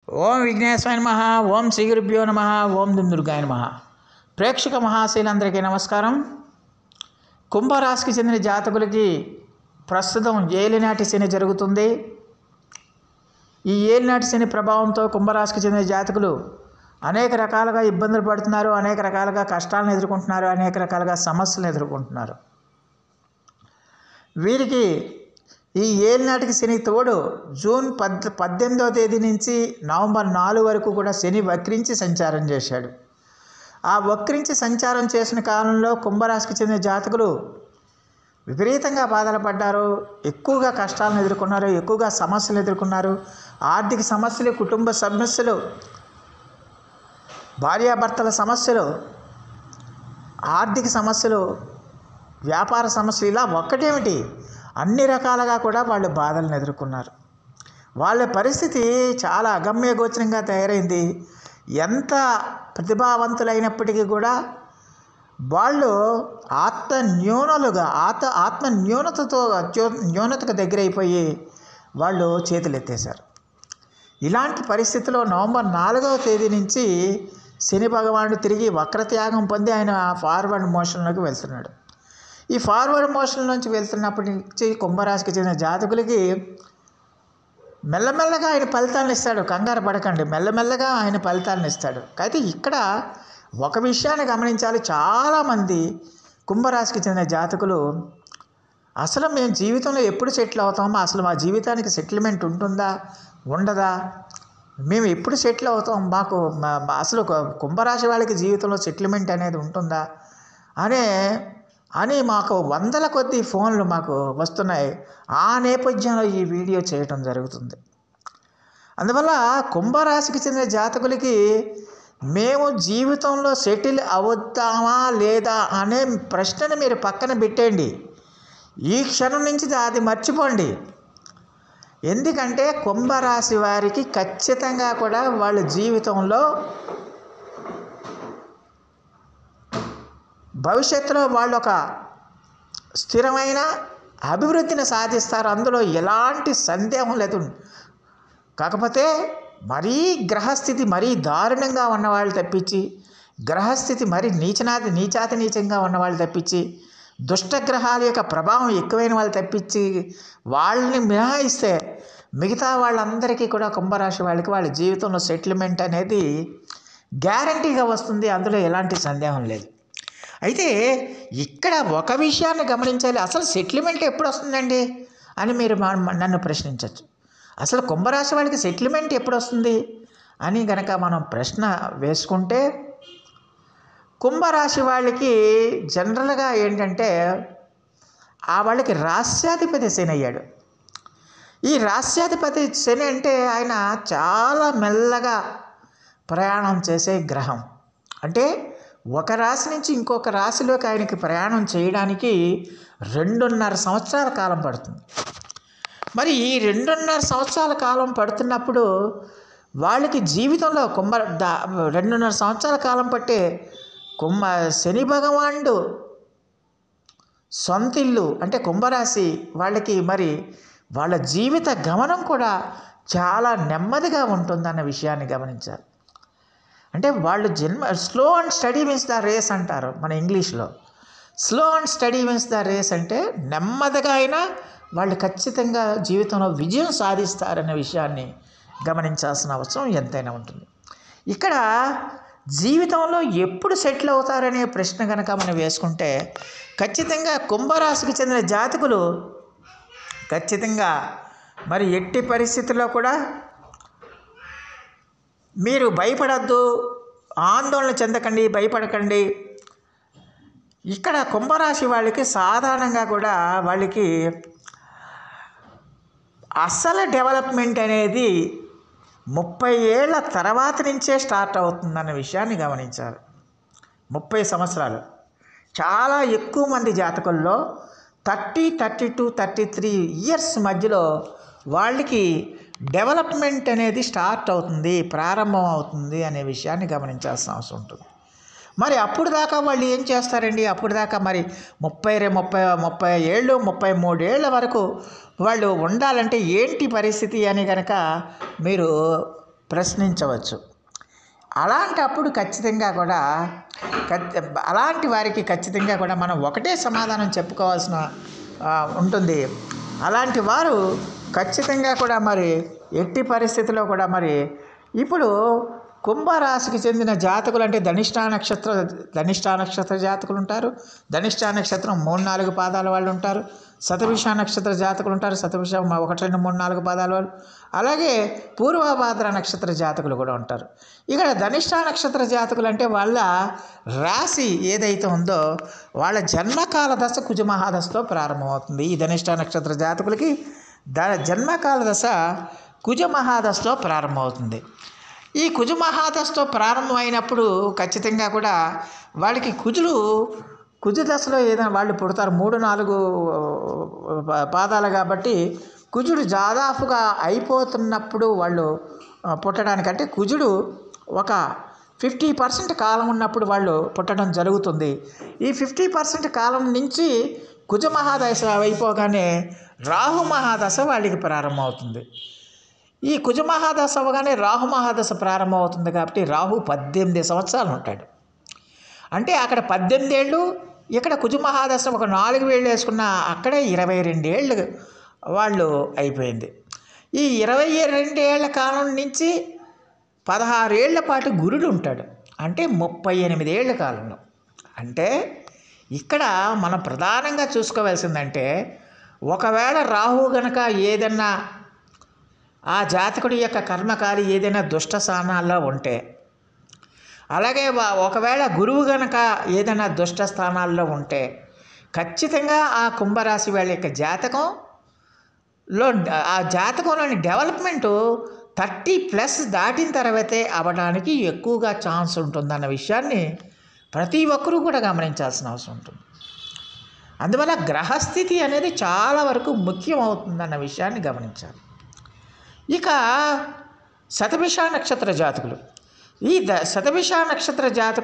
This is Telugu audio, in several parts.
ఓం విఘ్నేశ్వర నమ ఓం శ్రీ గురుభ్యో నమ ఓం దుమ్ దుర్గాయ నమ ప్రేక్షక మహాశీలందరికీ నమస్కారం కుంభరాశికి చెందిన జాతకులకి ప్రస్తుతం ఏలినాటి శని జరుగుతుంది ఈ ఏలినాటి శని ప్రభావంతో కుంభరాశికి చెందిన జాతకులు అనేక రకాలుగా ఇబ్బందులు పడుతున్నారు అనేక రకాలుగా కష్టాలను ఎదుర్కొంటున్నారు అనేక రకాలుగా సమస్యలను ఎదుర్కొంటున్నారు వీరికి ఈ ఏలినాటికి శని తోడు జూన్ పద్ పద్దెనిమిదవ తేదీ నుంచి నవంబర్ నాలుగు వరకు కూడా శని వక్రించి సంచారం చేశాడు ఆ వక్రించి సంచారం చేసిన కాలంలో కుంభరాశికి చెందిన జాతకులు విపరీతంగా బాధలు పడ్డారు ఎక్కువగా కష్టాలను ఎదుర్కొన్నారు ఎక్కువగా సమస్యలు ఎదుర్కొన్నారు ఆర్థిక సమస్యలు కుటుంబ సమస్యలు భార్యాభర్తల సమస్యలు ఆర్థిక సమస్యలు వ్యాపార సమస్యలు ఇలా ఒక్కటేమిటి అన్ని రకాలుగా కూడా వాళ్ళు బాధలను ఎదుర్కొన్నారు వాళ్ళ పరిస్థితి చాలా అగమ్య గోచరంగా తయారైంది ఎంత ప్రతిభావంతులైనప్పటికీ కూడా వాళ్ళు ఆత్మ న్యూనలుగా ఆత్మ ఆత్మ న్యూనతతో అత్యో- న్యూనతకు దగ్గరైపోయి వాళ్ళు చేతులు ఎత్తేశారు ఇలాంటి పరిస్థితిలో నవంబర్ నాలుగవ తేదీ నుంచి శని భగవానుడు తిరిగి వక్రత్యాగం పొంది ఆయన ఫార్వర్డ్ మోషన్లోకి వెళ్తున్నాడు ఈ ఫార్వర్డ్ మోషన్ నుంచి వెళ్తున్నప్పటి నుంచి కుంభరాశికి చెందిన జాతకులకి మెల్లమెల్లగా ఆయన ఫలితాలను ఇస్తాడు కంగారు పడకండి మెల్లమెల్లగా ఆయన ఫలితాలను ఇస్తాడు అయితే ఇక్కడ ఒక విషయాన్ని గమనించాలి చాలామంది కుంభరాశికి చెందిన జాతకులు అసలు మేము జీవితంలో ఎప్పుడు సెటిల్ అవుతామో అసలు మా జీవితానికి సెటిల్మెంట్ ఉంటుందా ఉండదా మేము ఎప్పుడు సెటిల్ అవుతాం మాకు మా- మా- అసలు ఒక కుంభరాశి వాళ్ళకి జీవితంలో సెటిల్మెంట్ అనేది ఉంటుందా అనే అని మాకు వందల కొద్ది ఫోన్లు మాకు వస్తున్నాయి ఆ నేపథ్యంలో ఈ వీడియో చేయటం జరుగుతుంది అందువల్ల కుంభరాశికి చెందిన జాతకులకి మేము జీవితంలో సెటిల్ అవుతామా లేదా అనే ప్రశ్నను మీరు పక్కన పెట్టేయండి ఈ క్షణం నుంచి అది మర్చిపోండి ఎందుకంటే కుంభరాశి వారికి ఖచ్చితంగా కూడా వాళ్ళ జీవితంలో భవిష్యత్తులో వాళ్ళు ఒక స్థిరమైన అభివృద్ధిని సాధిస్తారు అందులో ఎలాంటి సందేహం లేదు కాకపోతే మరీ గ్రహస్థితి మరీ దారుణంగా ఉన్నవాళ్ళు తప్పించి గ్రహస్థితి మరీ నీచనాది నీచాతి నీచంగా ఉన్నవాళ్ళు తప్పించి దుష్టగ్రహాల యొక్క ప్రభావం ఎక్కువైన వాళ్ళు తప్పించి వాళ్ళని మినహాయిస్తే మిగతా వాళ్ళందరికీ కూడా కుంభరాశి వాళ్ళకి వాళ్ళ జీవితంలో సెటిల్మెంట్ అనేది గ్యారంటీగా వస్తుంది అందులో ఎలాంటి సందేహం లేదు అయితే ఇక్కడ ఒక విషయాన్ని గమనించాలి అసలు సెటిల్మెంట్ ఎప్పుడు వస్తుందండి అని మీరు మా- మా- నన్ను ప్రశ్నించవచ్చు అసలు కుంభరాశి వాళ్ళకి సెటిల్మెంట్ ఎప్పుడు వస్తుంది అని గనక మనం ప్రశ్న వేసుకుంటే కుంభరాశి వాళ్ళకి జనరల్గా ఏంటంటే ఆ వాళ్ళకి రాస్యాధిపతి శని అయ్యాడు ఈ రాస్యాధిపతి శని అంటే ఆయన చాలా మెల్లగా ప్రయాణం చేసే గ్రహం అంటే ఒక రాశి నుంచి ఇంకొక రాశిలోకి ఆయనకి ప్రయాణం చేయడానికి రెండున్నర సంవత్సరాల కాలం పడుతుంది మరి ఈ రెండున్నర సంవత్సరాల కాలం పడుతున్నప్పుడు వాళ్ళకి జీవితంలో కుంభ దా రెండున్నర సంవత్సరాల కాలం పట్టే కుంభ శని భగవానుడు సొంత ఇల్లు అంటే కుంభరాశి వాళ్ళకి మరి వాళ్ళ జీవిత గమనం కూడా చాలా నెమ్మదిగా ఉంటుందన్న విషయాన్ని గమనించాలి అంటే వాళ్ళు జన్మ slow and study means the race అంటారు మన ఇంగ్లీష్లో slow and study means the race అంటే నెమ్మదిగా అయినా వాళ్ళు ఖచ్చితంగా జీవితంలో విజయం సాధిస్తారనే విషయాన్ని గమనించాల్సిన అవసరం ఎంతైనా ఉంటుంది ఇక్కడ జీవితంలో ఎప్పుడు సెటిల్ అవుతారనే ప్రశ్న కనుక మనం వేసుకుంటే ఖచ్చితంగా కుంభరాశికి చెందిన జాతకులు ఖచ్చితంగా మరి ఎట్టి పరిస్థితుల్లో కూడా మీరు భయపడద్దు ఆందోళన చెందకండి భయపడకండి ఇక్కడ కుంభరాశి వాళ్ళకి సాధారణంగా కూడా వాళ్ళకి అసలు డెవలప్మెంట్ అనేది ముప్పై ఏళ్ళ తర్వాత నుంచే స్టార్ట్ అవుతుందన్న విషయాన్ని గమనించాలి ముప్పై సంవత్సరాలు చాలా ఎక్కువ మంది జాతకుల్లో thirty thirty two thirty three years మధ్యలో వాళ్ళకి డెవలప్మెంట్ అనేది స్టార్ట్ అవుతుంది ప్రారంభం అవుతుంది అనే విషయాన్ని గమనించాల్సిన అవసరం ఉంటుంది మరి అప్పుడు దాకా వాళ్ళు ఏం చేస్తారండి అప్పుడు దాకా మరి ముప్పై రె ముప్పై ముప్పై ఏళ్ళు ముప్పై మూడేళ్ల వరకు వాళ్ళు ఉండాలంటే ఏంటి పరిస్థితి అని కనుక మీరు ప్రశ్నించవచ్చు అలాంటప్పుడు ఖచ్చితంగా కూడా ఖచ్చి- అలాంటి వారికి ఖచ్చితంగా కూడా మనం ఒకటే సమాధానం చెప్పుకోవాల్సిన ఆ, ఉంటుంది అలాంటి వారు ఖచ్చితంగా కూడా మరి ఎట్టి పరిస్థితిలో కూడా మరి ఇప్పుడు కుంభరాశికి చెందిన జాతకులు అంటే ధనిష్టా నక్షత్ర ధనిష్టా నక్షత్ర జాతకులు ఉంటారు ధనిష్టా నక్షత్రం మూడు నాలుగు పాదాల వాళ్ళు ఉంటారు శతభిష నక్షత్ర జాతకులు ఉంటారు శతభిష ఒకటి రెండు మూడు నాలుగు పాదాల వాళ్ళు అలాగే పూర్వభాద్ర నక్షత్ర జాతకులు కూడా ఉంటారు ఇక్కడ ధనిష్టా నక్షత్ర జాతకులు అంటే వాళ్ళ రాశి ఏదైతే ఉందో వాళ్ళ జన్మకాల దశ కుజమహాదశతో ప్రారంభమవుతుంది ఈ ధనిష్టా నక్షత్ర జాతకులకి ద జన్మకాల దశ కుజమహాదశతో ప్రారంభమవుతుంది ఈ కుజు మహాదశతో ప్రారంభమైనప్పుడు ఖచ్చితంగా కూడా వాళ్ళకి కుజులు కుజు దశలో ఏదైనా వాళ్ళు పుడతారు మూడు నాలుగు పా- పాదాలు కాబట్టి కుజుడు దాదాపుగా అయిపోతున్నప్పుడు వాళ్ళు ఆ, పుట్టడానికంటే కుజుడు ఒక ఫిఫ్టీ పర్సెంట్ కాలం ఉన్నప్పుడు వాళ్ళు పుట్టడం జరుగుతుంది ఈ ఫిఫ్టీ పర్సెంట్ కాలం నుంచి కుజ మహాదశ అయిపోగానే రాహు మహాదశ వాళ్ళకి ప్రారంభమవుతుంది ఈ కుజ మహాదశ అవ్వగానే రాహు మహాదశ ప్రారంభమవుతుంది కాబట్టి రాహు పద్దెనిమిది సంవత్సరాలు ఉంటాడు అంటే అక్కడ పద్దెనిమిది ఏళ్ళు ఇక్కడ కుజ మహాదశ ఒక నాలుగు వేళ్ళు వేసుకున్న అక్కడే ఇరవై రెండేళ్ళు వాళ్ళు అయిపోయింది ఈ ఇరవై రెండేళ్ల కాలం నుంచి పదహారేళ్ల పాటు గురుడు ఉంటాడు అంటే ముప్పై ఎనిమిదేళ్ల కాలంలో అంటే ఇక్కడ మనం ప్రధానంగా చూసుకోవాల్సిందంటే ఒకవేళ రాహు గనక ఏదన్నా ఆ జాతకుడి యొక్క కర్మకాలి ఏదైనా దుష్ట స్థానాల్లో ఉంటే అలాగే వా- ఒకవేళ గురువు గనక ఏదైనా దుష్ట స్థానాల్లో ఉంటే ఖచ్చితంగా ఆ కుంభరాశి వాళ్ళ యొక్క జాతకంలో ఆ జాతకంలోని డెవలప్మెంటు థర్టీ ప్లస్ దాటిన తర్వాతే అవ్వడానికి ఎక్కువగా ఛాన్స్ ఉంటుందన్న విషయాన్ని ప్రతి ఒక్కరూ కూడా గమనించాల్సిన అవసరం ఉంటుంది అందువల్ల గ్రహస్థితి అనేది చాలా వరకు ముఖ్యం అవుతుందన్న విషయాన్ని గమనించాలి ఇక శతభిష నక్షత్ర జాతకులు ఈ ద శతభిష నక్షత్ర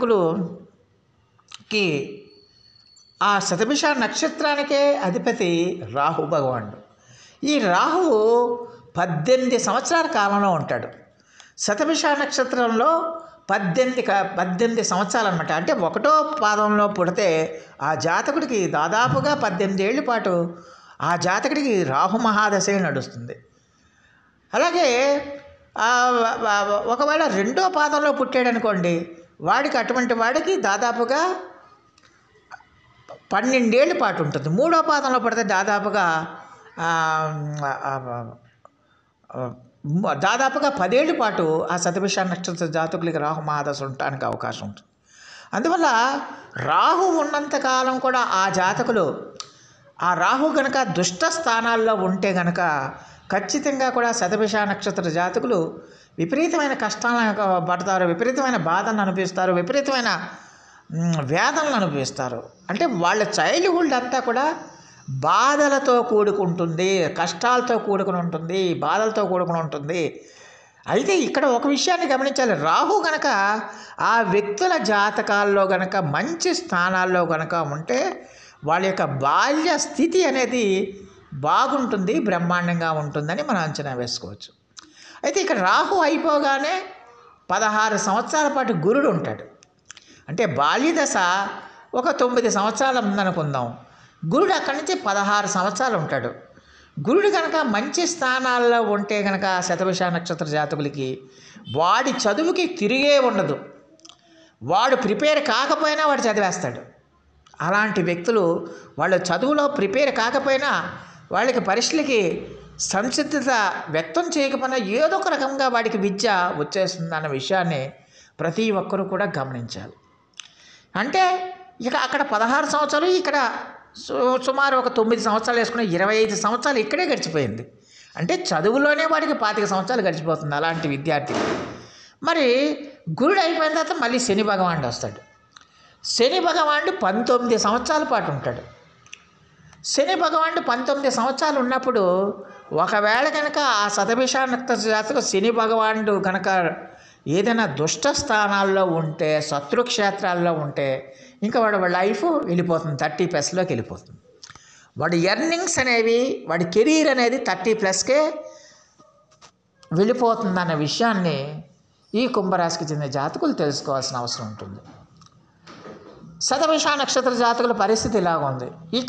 జాతకులుకి ఆ శతభిష నక్షత్రానికే అధిపతి రాహు భగవానుడు ఈ రాహువు పద్దెనిమిది సంవత్సరాల కాలంలో ఉంటాడు శతభిష నక్షత్రంలో పద్దెనిమిది క- పద్దెనిమిది సంవత్సరాలు అనమాట అంటే ఒకటో పాదంలో పుడితే ఆ జాతకుడికి దాదాపుగా పద్దెనిమిది ఏళ్ళ పాటు ఆ జాతకుడికి రాహు మహాదశే నడుస్తుంది అలాగే ఆ, వ- వ- ఒకవేళ రెండో పాదంలో పుట్టాడు అనుకోండి వాడికి అటువంటి వాడికి దాదాపుగా పన్నెండేళ్ళ పాటు ఉంటుంది మూడో పాదంలో పడితే దాదాపుగా ఆ, ఆ, ఆ, దాదాపుగా పదేళ్ల పాటు ఆ సతభిష నక్షత్ర జాతకులకి రాహు మహాదశ ఉండటానికి అవకాశం ఉంటుంది అందువల్ల రాహు ఉన్నంతకాలం కూడా ఆ జాతకులు ఆ రాహు గనక దుష్ట స్థానాల్లో ఉంటే గనక ఖచ్చితంగా కూడా శతభిష నక్షత్ర జాతకులు విపరీతమైన కష్టాలను పడతారు విపరీతమైన బాధను అనిపిస్తారు విపరీతమైన మ్, వేదనలు అనుభవిస్తారు అంటే వాళ్ళ చైల్డ్హుడ్ అంతా కూడా బాధలతో కూడుకుంటుంది కష్టాలతో కూడుకుని ఉంటుంది బాధలతో కూడుకుని ఉంటుంది అయితే ఇక్కడ ఒక విషయాన్ని గమనించాలి రాహు గనక ఆ వ్యక్తుల జాతకాల్లో గనక మంచి స్థానాల్లో గనక ఉంటే వాళ్ళ యొక్క బాల్య స్థితి అనేది బాగుంటుంది బ్రహ్మాండంగా ఉంటుందని మనం అంచనా వేసుకోవచ్చు అయితే ఇక్కడ రాహు అయిపోగానే పదహారు సంవత్సరాల పాటు గురుడు ఉంటాడు అంటే బాల్యదశ ఒక తొమ్మిది సంవత్సరాలు ఉందనుకుందాం గురుడు అక్కడి నుంచి పదహారు సంవత్సరాలు ఉంటాడు గురుడు కనుక మంచి స్థానాల్లో ఉంటే కనుక శతభిష నక్షత్ర జాతకులకి వాడి చదువుకి తిరిగే ఉండదు వాడు ప్రిపేర్ కాకపోయినా వాడు చదివేస్తాడు అలాంటి వ్యక్తులు వాళ్ళు చదువులో ప్రిపేర్ కాకపోయినా వాళ్ళకి పరీక్షలకి సంసిద్ధత వ్యక్తం చేయకపోయినా ఏదో ఒక రకంగా వాడికి విద్య వచ్చేస్తుందన్న విషయాన్ని ప్రతి ఒక్కరూ కూడా గమనించాలి అంటే ఇక అక్కడ పదహారు సంవత్సరాలు ఇక్కడ సు- సుమారు ఒక తొమ్మిది సంవత్సరాలు వేసుకున్న ఇరవై ఐదు సంవత్సరాలు ఇక్కడే గడిచిపోయింది అంటే చదువులోనే వాడికి పాతిక సంవత్సరాలు గడిచిపోతుంది అలాంటి విద్యార్థి మరి గురుడు అయిపోయిన తర్వాత మళ్ళీ శని భగవానుడు వస్తాడు శని భగవానుడు పంతొమ్మిది సంవత్సరాల పాటు ఉంటాడు శని భగవానుడు పంతొమ్మిది సంవత్సరాలు ఉన్నప్పుడు ఒకవేళ కనుక ఆ శతభిషానక్త జాతకు శని భగవానుడు కనుక ఏదైనా దుష్ట స్థానాల్లో ఉంటే శత్రుక్షేత్రాల్లో ఉంటే ఇంకా వాడు వాడి లైఫ్ వెళ్ళిపోతుంది థర్టీ ప్లస్లోకి వెళ్ళిపోతుంది వాడి ఎర్నింగ్స్ అనేవి వాడి కెరీర్ అనేది థర్టీ ప్లస్కే వెళ్ళిపోతుందన్న విషయాన్ని ఈ కుంభరాశికి చెందిన జాతకులు తెలుసుకోవాల్సిన అవసరం ఉంటుంది శతభిష నక్షత్ర జాతకుల పరిస్థితి ఇలాగ ఉంది ఇక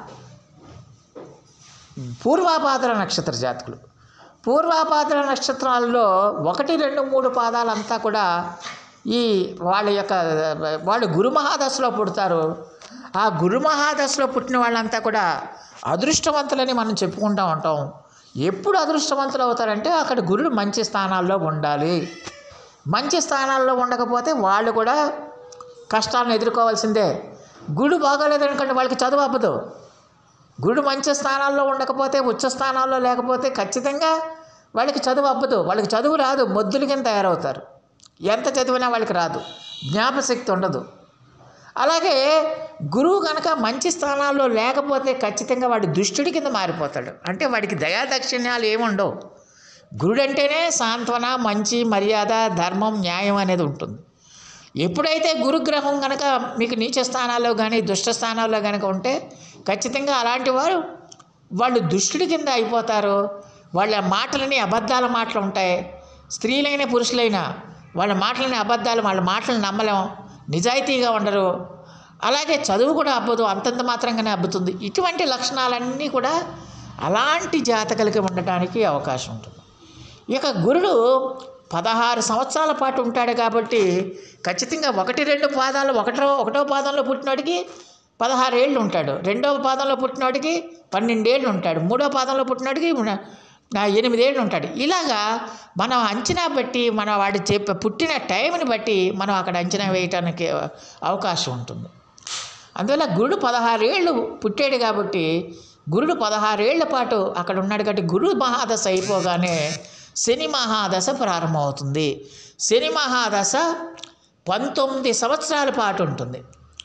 పూర్వాపాద్ర నక్షత్ర జాతకులు పూర్వాపాద్ర నక్షత్రాల్లో ఒకటి రెండు మూడు పాదాలంతా కూడా ఈ వాళ్ళ యొక్క వాళ్ళు గురు మహాదశలో పుడతారు ఆ గురు మహాదశలో పుట్టిన వాళ్ళంతా కూడా అదృష్టవంతులని మనం చెప్పుకుంటూ ఉంటాం ఎప్పుడు అదృష్టవంతులు అవుతారంటే అక్కడ గురుడు మంచి స్థానాల్లో ఉండాలి మంచి స్థానాల్లో ఉండకపోతే వాళ్ళు కూడా కష్టాలను ఎదుర్కోవాల్సిందే గుడు బాగోలేదనుకోండి వాళ్ళకి చదువు అవ్వదు గుడు మంచి స్థానాల్లో ఉండకపోతే ఉచ్చ స్థానాల్లో లేకపోతే ఖచ్చితంగా వాళ్ళకి చదువు అవ్వదు వాళ్ళకి చదువు రాదు మొద్దుల కింద తయారవుతారు ఎంత చదివినా వాళ్ళకి రాదు జ్ఞాపశక్తి ఉండదు అలాగే గురువు కనుక మంచి స్థానాల్లో లేకపోతే ఖచ్చితంగా వాడి దుష్టుడి కింద మారిపోతాడు అంటే వాడికి దయాదక్షిణ్యాలు ఏముండవు గురుడు అంటేనే సాంత్వన మంచి మర్యాద ధర్మం న్యాయం అనేది ఉంటుంది ఎప్పుడైతే గురుగ్రహం కనుక మీకు నీచ స్థానాల్లో కానీ దుష్ట స్థానాల్లో కనుక ఉంటే ఖచ్చితంగా అలాంటి వారు వాళ్ళు దుష్టుడి కింద అయిపోతారు వాళ్ళ మాటలని అబద్ధాల మాటలు ఉంటాయి స్త్రీలైన పురుషులైనా వాళ్ళ మాటలని అబద్ధాలు వాళ్ళ మాటలను నమ్మలేం నిజాయితీగా ఉండరు అలాగే చదువు కూడా అబ్బదు అంతంత మాత్రంగానే అబ్బుతుంది ఇటువంటి లక్షణాలన్నీ కూడా అలాంటి జాతకులకి ఉండటానికి అవకాశం ఉంటుంది ఇక గురుడు పదహారు సంవత్సరాల పాటు ఉంటాడు కాబట్టి ఖచ్చితంగా ఒకటి రెండు పాదాలు ఒకటో ఒకటో పాదంలో పుట్టినోడికి పదహారు ఏళ్ళు ఉంటాడు రెండవ పాదంలో పుట్టినోడికి పన్నెండేళ్ళు ఉంటాడు మూడో పాదంలో పుట్టినోడికి మన- నా ఎనిమిదేళ్ళు ఉంటాడు ఇలాగా మనం అంచనా బట్టి మన వాడి చెప్ప పుట్టిన టైంని బట్టి మనం అక్కడ అంచనా వేయటానికి అవకాశం ఉంటుంది అందువల్ల గురుడు పదహారేళ్ళు పుట్టాడు కాబట్టి గురుడు పదహారేళ్ల పాటు అక్కడ ఉన్నాడు కాబట్టి గురు మహాదశ అయిపోగానే శని మహాదశ ప్రారంభమవుతుంది శని మహాదశ పంతొమ్మిది సంవత్సరాల పాటు ఉంటుంది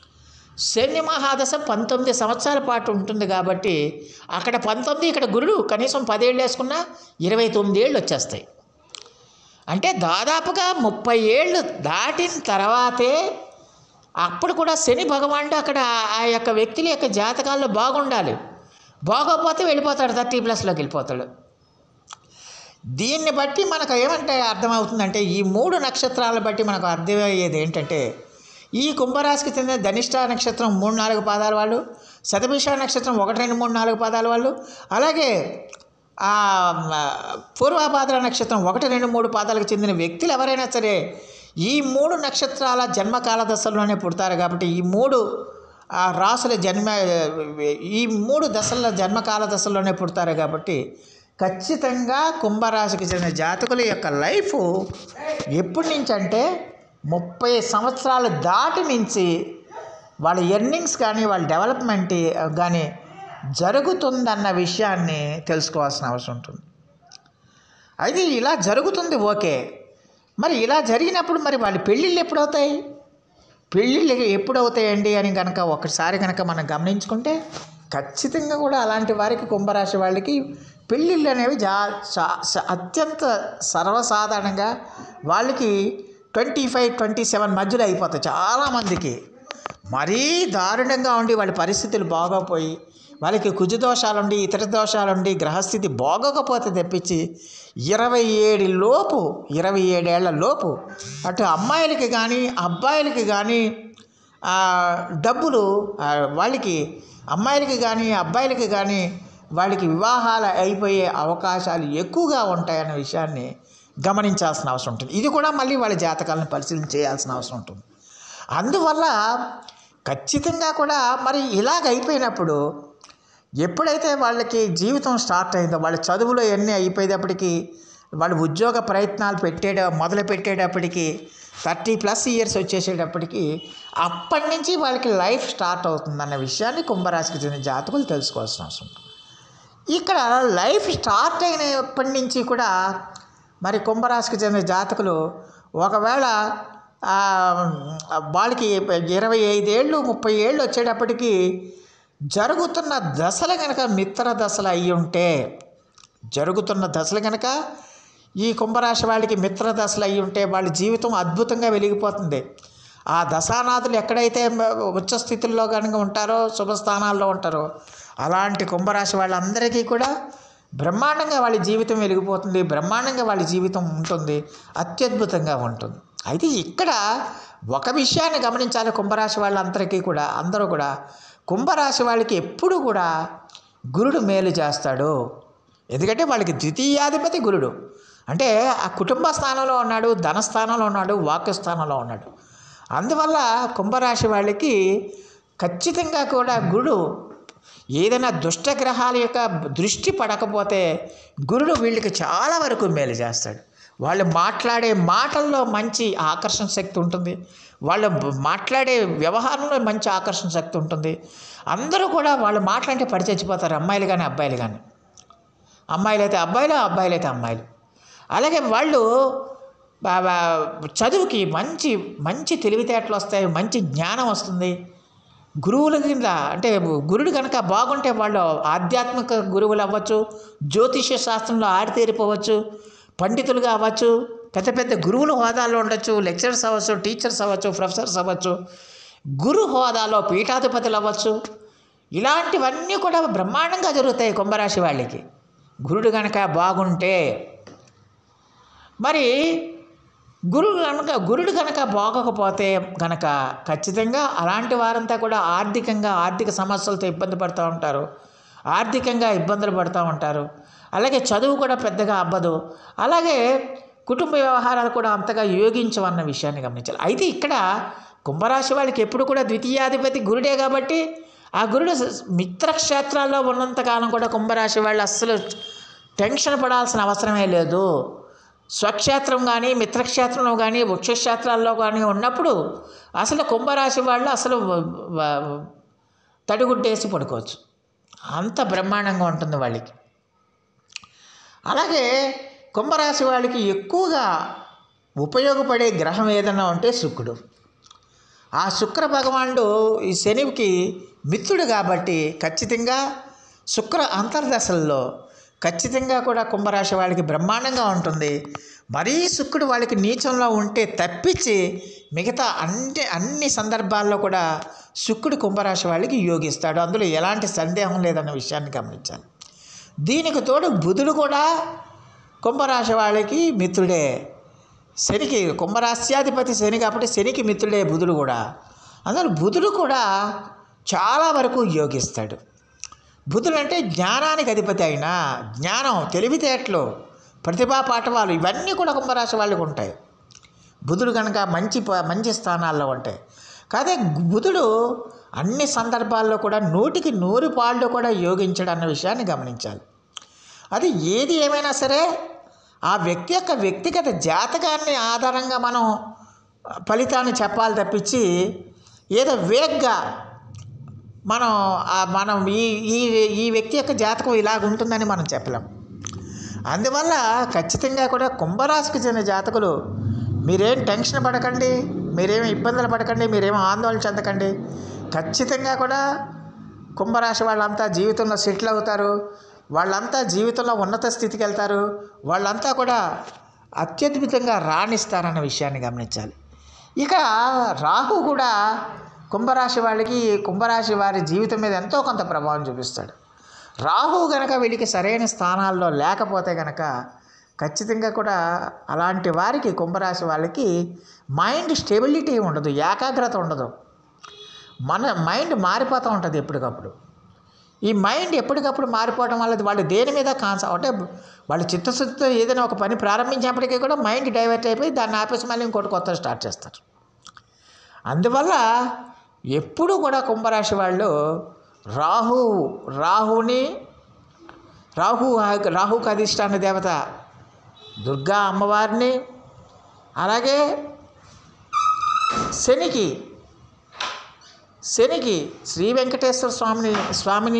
శని మహాదశ పంతొమ్మిది సంవత్సరాల పాటు ఉంటుంది కాబట్టి అక్కడ పంతొమ్మిది ఇక్కడ గురుడు కనీసం పదేళ్ళు వేసుకున్నా ఇరవై తొమ్మిది ఏళ్ళు వచ్చేస్తాయి అంటే దాదాపుగా ముప్పై ఏళ్ళు దాటిన తర్వాతే అప్పుడు కూడా శని భగవానుడు అక్కడ ఆ యొక్క వ్యక్తుల యొక్క జాతకాల్లో బాగుండాలి బాగోకపోతే వెళ్ళిపోతాడు థర్టీ ప్లస్లోకి వెళ్ళిపోతాడు దీన్ని బట్టి మనకు ఏమంటే అర్థమవుతుందంటే ఈ మూడు నక్షత్రాలను బట్టి మనకు అర్థమయ్యేది ఏంటంటే ఈ కుంభరాశికి చెందిన ధనిష్ట నక్షత్రం మూడు నాలుగు పాదాల వాళ్ళు శతభిష నక్షత్రం ఒకటి రెండు మూడు నాలుగు పాదాల వాళ్ళు అలాగే ఆ మ, పూర్వభాద్ర నక్షత్రం ఒకటి రెండు మూడు పాదాలకు చెందిన వ్యక్తులు ఎవరైనా సరే ఈ మూడు నక్షత్రాల జన్మకాల దశల్లోనే పుడతారు కాబట్టి ఈ మూడు ఆ రాసుల జన్మ ఈ మూడు దశల జన్మకాల దశల్లోనే పుడతారు కాబట్టి ఖచ్చితంగా కుంభరాశికి చెందిన జాతకుల యొక్క లైఫ్ ఎప్పటి నుంచి అంటే ముప్పై సంవత్సరాలు దాటి నుంచి వాళ్ళ ఎర్నింగ్స్ కానీ వాళ్ళ డెవలప్మెంట్ కానీ జరుగుతుందన్న విషయాన్ని తెలుసుకోవాల్సిన అవసరం ఉంటుంది అది ఇలా జరుగుతుంది ఓకే మరి ఇలా జరిగినప్పుడు మరి వాళ్ళ పెళ్ళిళ్ళు ఎప్పుడవుతాయి పెళ్ళిళ్ళు ఎప్పుడు అవుతాయండి అని కనుక ఒకసారి కనుక మనం గమనించుకుంటే ఖచ్చితంగా కూడా అలాంటి వారికి కుంభరాశి వాళ్ళకి పెళ్ళిళ్ళు అనేవి జా చా- చ- అత్యంత సర్వసాధారణంగా వాళ్ళకి ట్వంటీ ఫైవ్ ట్వంటీ సెవెన్ మధ్యలో అయిపోతాయి చాలామందికి మరీ దారుణంగా ఉండి వాళ్ళ పరిస్థితులు బాగోపోయి వాళ్ళకి కుజు దోషాలుండి ఇతర దోషాలుండి గ్రహస్థితి బాగోకపోతే తెప్పించి ఇరవై ఏడు లోపు ఇరవై ఏడేళ్ల లోపు అటు అమ్మాయిలకి కానీ అబ్బాయిలకి కానీ ఆ, డబ్బులు ఆ, వాళ్ళకి అమ్మాయిలకి కానీ అబ్బాయిలకి కానీ వాళ్ళకి వివాహాలు అయిపోయే అవకాశాలు ఎక్కువగా ఉంటాయన్న విషయాన్ని గమనించాల్సిన అవసరం ఉంటుంది ఇది కూడా మళ్ళీ వాళ్ళ జాతకాలను పరిశీలన చేయాల్సిన అవసరం ఉంటుంది అందువల్ల ఖచ్చితంగా కూడా మరి ఇలాగ అయిపోయినప్పుడు ఎప్పుడైతే వాళ్ళకి జీవితం స్టార్ట్ అయిందో వాళ్ళ చదువులో ఎన్ని అయిపోయేటప్పటికి వాళ్ళు ఉద్యోగ ప్రయత్నాలు పెట్టేట మొదలు పెట్టేటప్పటికి థర్టీ ప్లస్ ఇయర్స్ వచ్చేసేటప్పటికి అప్పటి నుంచి వాళ్ళకి లైఫ్ స్టార్ట్ అవుతుందన్న విషయాన్ని కుంభరాశికి చెందిన జాతకులు తెలుసుకోవాల్సిన అవసరం ఉంది ఇక్కడ లైఫ్ స్టార్ట్ అయినప్పటి నుంచి కూడా మరి కుంభరాశికి చెందిన జాతకులు ఒకవేళ ఆ, వాళ్ళకి ఇరవై ఐదేళ్ళు ముప్పై ఏళ్ళు వచ్చేటప్పటికి జరుగుతున్న దశలు కనుక మిత్ర దశలు అయి ఉంటే జరుగుతున్న దశలు కనుక ఈ కుంభరాశి వాళ్ళకి మిత్ర దశలు అయి ఉంటే వాళ్ళ జీవితం అద్భుతంగా వెలిగిపోతుంది ఆ దశానాథులు ఎక్కడైతే ఉచ్చ స్థితుల్లో కనుక ఉంటారో శుభస్థానాల్లో ఉంటారో అలాంటి కుంభరాశి వాళ్ళందరికీ కూడా బ్రహ్మాండంగా వాళ్ళ జీవితం వెలిగిపోతుంది బ్రహ్మాండంగా వాళ్ళ జీవితం ఉంటుంది అత్యద్భుతంగా ఉంటుంది అయితే ఇక్కడ ఒక విషయాన్ని గమనించాలి కుంభరాశి వాళ్ళందరికీ కూడా అందరూ కూడా కుంభరాశి వాళ్ళకి ఎప్పుడు కూడా గురుడు మేలు చేస్తాడు ఎందుకంటే వాళ్ళకి ద్వితీయాధిపతి గురుడు అంటే ఆ కుటుంబ స్థానంలో ఉన్నాడు ధన స్థానంలో ఉన్నాడు వాక్య స్థానంలో ఉన్నాడు అందువల్ల కుంభరాశి వాళ్ళకి ఖచ్చితంగా కూడా గురుడు ఏదైనా దుష్ట గ్రహాల యొక్క దృష్టి పడకపోతే గురుడు వీళ్ళకి చాలా వరకు మేలు చేస్తాడు వాళ్ళు మాట్లాడే మాటల్లో మంచి ఆకర్షణ శక్తి ఉంటుంది వాళ్ళు మాట్లాడే వ్యవహారంలో మంచి ఆకర్షణ శక్తి ఉంటుంది అందరూ కూడా వాళ్ళు మాట్లాడితే పడి చచ్చిపోతారు అమ్మాయిలు కానీ అబ్బాయిలు కానీ అమ్మాయిలు అయితే అబ్బాయిలు అబ్బాయిలు అయితే అమ్మాయిలు అలాగే వాళ్ళు బా- బా- చదువుకి మంచి మంచి తెలివితేటలు వస్తాయి మంచి జ్ఞానం వస్తుంది గురువుల కింద అంటే గురుడు కనుక బాగుంటే వాళ్ళు ఆధ్యాత్మిక గురువులు అవ్వచ్చు జ్యోతిష్య శాస్త్రంలో ఆరితేరిపోవచ్చు పండితులుగా అవ్వచ్చు పెద్ద పెద్ద గురువుల హోదాలో ఉండొచ్చు లెక్చరర్స్ అవ్వచ్చు టీచర్స్ అవ్వచ్చు ప్రొఫెసర్స్ అవ్వచ్చు గురు హోదాలో పీఠాధిపతులు అవ్వచ్చు ఇలాంటివన్నీ కూడా బ్రహ్మాండంగా జరుగుతాయి కుంభరాశి వాళ్ళకి గురుడు కనుక బాగుంటే మరి గురుడు కనుక గురుడు కనుక బాగోకపోతే కనుక ఖచ్చితంగా అలాంటి వారంతా కూడా ఆర్థికంగా ఆర్థిక సమస్యలతో ఇబ్బంది పడుతూ ఉంటారు ఆర్థికంగా ఇబ్బందులు పడుతూ ఉంటారు అలాగే చదువు కూడా పెద్దగా అవ్వదు అలాగే కుటుంబ వ్యవహారాలు కూడా అంతగా యోగించవన్న విషయాన్ని గమనించాలి అయితే ఇక్కడ కుంభరాశి వాళ్ళకి ఎప్పుడు కూడా ద్వితీయాధిపతి గురుడే కాబట్టి ఆ గురుడు స- మిత్రక్షేత్రాల్లో ఉన్నంతకాలం కూడా కుంభరాశి వాళ్ళు అస్సలు టెన్షన్ పడాల్సిన అవసరమే లేదు స్వక్షేత్రం కానీ మిత్రక్షేత్రంలో కానీ వృక్షక్షేత్రాల్లో కానీ ఉన్నప్పుడు అసలు కుంభరాశి వాళ్ళు అసలు వ- వ- తడిగుడ్డేసి పడుకోవచ్చు అంత బ్రహ్మాండంగా ఉంటుంది వాళ్ళకి అలాగే కుంభరాశి వాళ్ళకి ఎక్కువగా ఉపయోగపడే గ్రహం ఏదైనా ఉంటే శుక్రుడు ఆ శుక్ర భగవానుడు ఈ శనికి మిత్రుడు కాబట్టి ఖచ్చితంగా శుక్ర అంతర్దశల్లో ఖచ్చితంగా కూడా కుంభరాశి వాళ్ళకి బ్రహ్మాండంగా ఉంటుంది మరీ శుక్రుడు వాళ్ళకి నీచంలో ఉంటే తప్పించి మిగతా అన్ని అన్ని సందర్భాల్లో కూడా శుక్రుడు కుంభరాశి వాళ్ళకి యోగిస్తాడు అందులో ఎలాంటి సందేహం లేదన్న విషయాన్ని గమనించాలి దీనికి తోడు బుధుడు కూడా కుంభరాశి వాళ్ళకి మిత్రుడే శనికి కుంభరాశ్యాధిపతి శని కాబట్టి శనికి మిత్రుడే బుధుడు కూడా అందులో బుధుడు కూడా చాలా వరకు యోగిస్తాడు బుధుడు అంటే జ్ఞానానికి అధిపతి అయినా జ్ఞానం తెలివితేటలు ప్రతిభా పాఠవాలు ఇవన్నీ కూడా కుంభరాశి వాళ్ళకి ఉంటాయి బుధుడు కనుక మంచి ప- మంచి స్థానాల్లో ఉంటాయి కాదే బుధుడు అన్ని సందర్భాల్లో కూడా నూటికి నూరు పాళ్ళు కూడా యోగించడు అన్న విషయాన్ని గమనించాలి అది ఏది ఏమైనా సరే ఆ వ్యక్తి యొక్క వ్యక్తిగత జాతకాన్ని ఆధారంగా మనం ఫలితాన్ని చెప్పాలి తప్పించి ఏదో వేగ్గా మనం ఆ మనం ఈ ఈ ఈ వ్యక్తి యొక్క జాతకం ఇలాగ ఉంటుందని మనం చెప్పలేం అందువల్ల ఖచ్చితంగా కూడా కుంభరాశికి చెందిన జాతకులు మీరేం టెన్షన్ పడకండి మీరేం ఇబ్బందులు పడకండి మీరేం ఆందోళన చెందకండి ఖచ్చితంగా కూడా కుంభరాశి వాళ్ళంతా జీవితంలో సెటిల్ అవుతారు వాళ్ళంతా జీవితంలో ఉన్నత స్థితికి వెళ్తారు వాళ్ళంతా కూడా అత్యద్భుతంగా రాణిస్తారన్న విషయాన్ని గమనించాలి ఇక రాహు కూడా కుంభరాశి వాళ్ళకి కుంభరాశి వారి జీవితం మీద ఎంతో కొంత ప్రభావం చూపిస్తాడు రాహు గనక వీళ్ళకి సరైన స్థానాల్లో లేకపోతే గనక ఖచ్చితంగా కూడా అలాంటి వారికి కుంభరాశి వాళ్ళకి మైండ్ స్టెబిలిటీ ఉండదు ఏకాగ్రత ఉండదు మన మైండ్ మారిపోతూ ఉంటుంది ఎప్పటికప్పుడు ఈ మైండ్ ఎప్పటికప్పుడు మారిపోవడం వల్ల వాళ్ళు దేని మీద కాన్స అంటే వాళ్ళు చిత్తశుద్ధితో ఏదైనా ఒక పని ప్రారంభించినప్పటికీ కూడా మైండ్ డైవర్ట్ అయిపోయి దాన్ని ఆపేసి మళ్ళీ ఇంకోటి కొత్త స్టార్ట్ చేస్తారు అందువల్ల ఎప్పుడు కూడా కుంభరాశి వాళ్ళు రాహు రాహుని రాహు రాహుకు అధిష్టాన దేవత దుర్గా అమ్మవారిని అలాగే శనికి శనికి శ్రీ వెంకటేశ్వర స్వామిని స్వామిని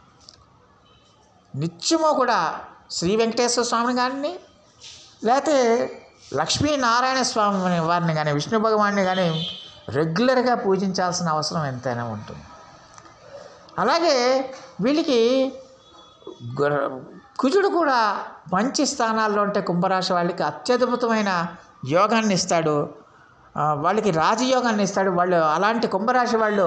నిత్యము కూడా శ్రీ వెంకటేశ్వర స్వామిని కానీ లేకపోతే లక్ష్మీనారాయణ స్వామి వారిని కానీ విష్ణు భగవాన్ని కానీ రెగ్యులర్గా పూజించాల్సిన అవసరం ఎంతైనా ఉంటుంది అలాగే వీళ్ళకి గుర- కుజుడు కూడా మంచి స్థానాల్లో ఉంటే కుంభరాశి వాళ్ళకి అత్యద్భుతమైన యోగాన్ని ఇస్తాడు ఆ, వాళ్ళకి రాజయోగాన్ని ఇస్తాడు వాళ్ళు అలాంటి కుంభరాశి వాళ్ళు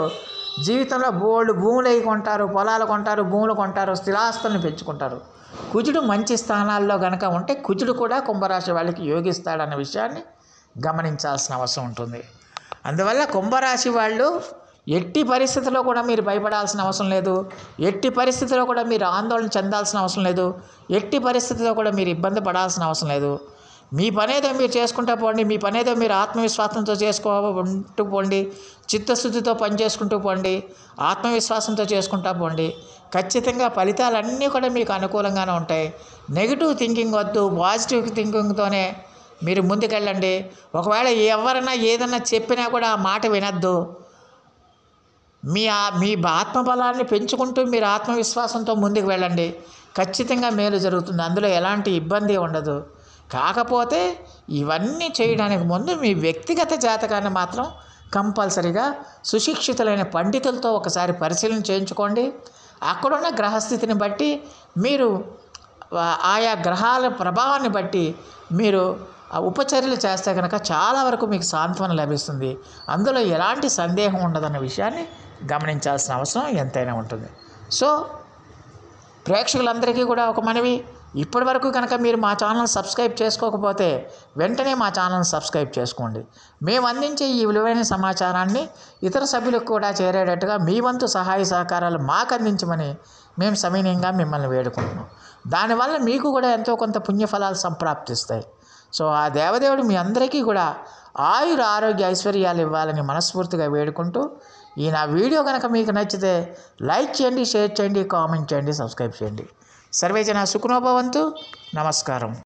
జీవితంలో బోల్డ్ భూములు అవి కొంటారు పొలాలు కొంటారు భూములు కొంటారు స్థిరాస్తులను పెంచుకుంటారు కుజుడు మంచి స్థానాల్లో గనక ఉంటే కుజుడు కూడా కుంభరాశి వాళ్ళకి యోగిస్తాడన్న విషయాన్ని గమనించాల్సిన అవసరం ఉంటుంది అందువల్ల కుంభరాశి వాళ్ళు ఎట్టి పరిస్థితిలో కూడా మీరు భయపడాల్సిన అవసరం లేదు ఎట్టి పరిస్థితిలో కూడా మీరు ఆందోళన చెందాల్సిన అవసరం లేదు ఎట్టి పరిస్థితిలో కూడా మీరు ఇబ్బంది పడాల్సిన అవసరం లేదు మీ పనేదో మీరు చేసుకుంటూ పోండి మీ పనేదో మీరు ఆత్మవిశ్వాసంతో చేసుకుంటూ పోండి చిత్తశుద్ధితో పని చేసుకుంటూ పోండి ఆత్మవిశ్వాసంతో చేసుకుంటూ పోండి ఖచ్చితంగా ఫలితాలన్నీ కూడా మీకు అనుకూలంగానే ఉంటాయి నెగిటివ్ థింకింగ్ వద్దు పాజిటివ్ థింకింగ్తోనే మీరు ముందుకెళ్ళండి ఒకవేళ ఎవరైనా ఏదన్నా చెప్పినా కూడా ఆ మాట వినద్దు మీ ఆ- మీ ఆత్మబలాన్ని పెంచుకుంటూ మీరు ఆత్మవిశ్వాసంతో ముందుకు వెళ్ళండి ఖచ్చితంగా మేలు జరుగుతుంది అందులో ఎలాంటి ఇబ్బంది ఉండదు కాకపోతే ఇవన్నీ చేయడానికి ముందు మీ వ్యక్తిగత జాతకాన్ని మాత్రం కంపల్సరిగా సుశిక్షితులైన పండితులతో ఒకసారి పరిశీలన చేయించుకోండి అక్కడున్న గ్రహస్థితిని బట్టి మీరు ఆ- ఆయా గ్రహాల ప్రభావాన్ని బట్టి మీరు ఆ ఉపచర్యలు చేస్తే కనుక చాలా వరకు మీకు సాంత్వన లభిస్తుంది అందులో ఎలాంటి సందేహం ఉండదన్న విషయాన్ని గమనించాల్సిన అవసరం ఎంతైనా ఉంటుంది సో ప్రేక్షకులందరికీ కూడా ఒక మనవి ఇప్పటి వరకు కనుక మీరు మా ఛానల్ సబ్స్క్రైబ్ చేసుకోకపోతే వెంటనే మా ఛానల్ సబ్స్క్రైబ్ చేసుకోండి మేము అందించే ఈ విలువైన సమాచారాన్ని ఇతర సభ్యులకు కూడా చేరేటట్టుగా మీ వంతు సహాయ సహకారాలు మాకు అందించమని మేము సమీనంగా మిమ్మల్ని వేడుకుంటున్నాం దానివల్ల మీకు కూడా ఎంతో కొంత పుణ్యఫలాలు సంప్రాప్తిస్తాయి సో ఆ దేవదేవుడు మీ అందరికీ కూడా ఆయుర ఆరోగ్య ఐశ్వర్యాలు ఇవ్వాలని మనస్ఫూర్తిగా వేడుకుంటూ ఈ నా వీడియో కనుక మీకు నచ్చితే లైక్ చేయండి షేర్ చేయండి కామెంట్ చేయండి సబ్స్క్రైబ్ చేయండి సర్వేజన సుఖనోభవంతు నమస్కారం